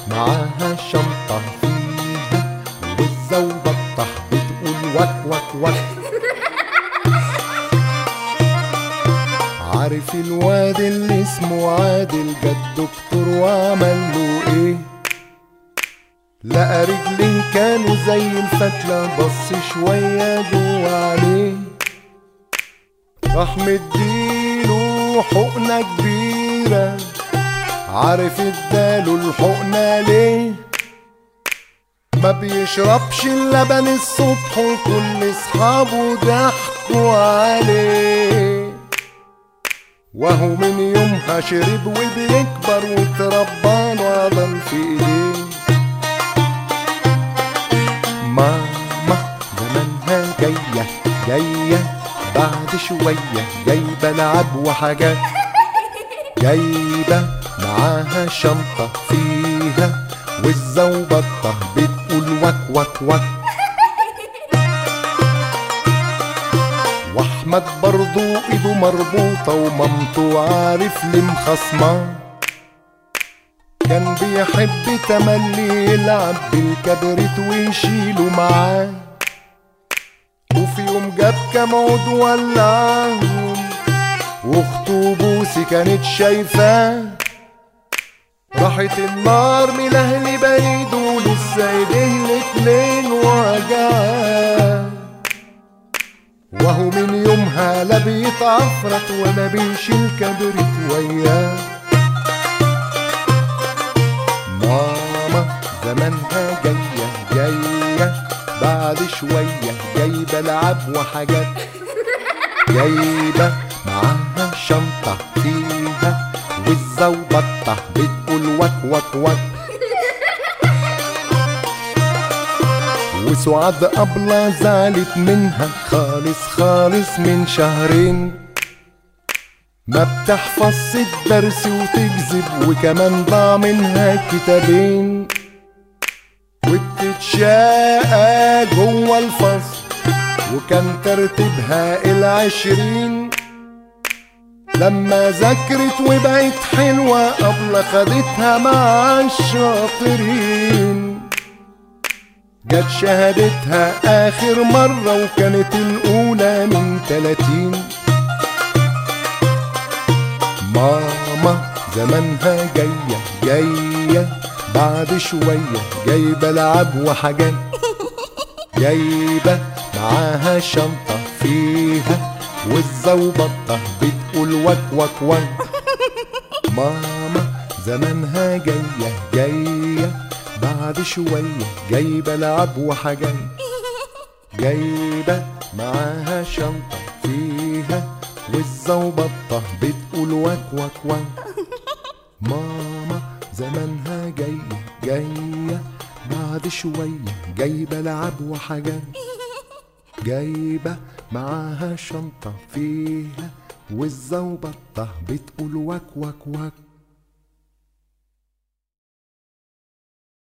معاها شنطة فيها وزة وبطة بتقول وك وك وك عارف الواد اللي اسمه عادل جد دكتور وعمل له ايه لقى رجلين كانوا زي الفتلة بص شوية جوا عليه راح مديله حقنة كبيرة عارف اداله الحقنة ليه ما بيشربش اللبن الصبح وكل اصحابه ضحكوا عليه وهو من يومها شرب وبيكبر وتربى له عضل في ايديه ماما زمانها جاية جاية بعد شوية جايبة لعب وحاجات جايبة معاها شنطة فيها وزة وبطة بتقول وك وك وك واحمد برضو ايده مربوطة ومامته عارف ليه مخصماه كان بيحب تملي يلعب بالكبريت ويشيله معاه وفي يوم جاب كام عود ولعهم واخته بوسي كانت شايفاه راحت النار ملهلي بعيد ولسه ايديه الاتنين وجعاه وهو من يومها لا بيتعفرت ولا بيشيل كبرت وياه ماما زمانها جاية جاية بعد شوية جايبة لعب وحاجات جايبة معاها شنطة فيها وزة وبطة بتقول وك وك وك وسعاد أبلة زعلت منها خالص خالص من شهرين ما بتحفظش الدرس وتكذب وكمان ضاع منها كتابين وبتتشاقى جوه الفصل وكان ترتيبها العشرين لما ذاكرت وبقت حلوة قبل خدتها مع الشاطرين جت شهادتها آخر مرة وكانت الأولى من تلاتين ماما زمانها جاية جاية بعد شوية جايبة لعب وحاجات جايبة معاها شنطة فيها وزة وبطة بتقول وك وك وك ماما زمانها جاية جاية بعد شوية جايبة لعب وحاجات جايبة معاها شنطة فيها وزة وبطة بتقول وك وك وك ماما زمانها جاية جاية بعد شوية جايبة لعب وحاجات جايبة معاها شنطة فيها وزة وبطة بتقول وك وك وك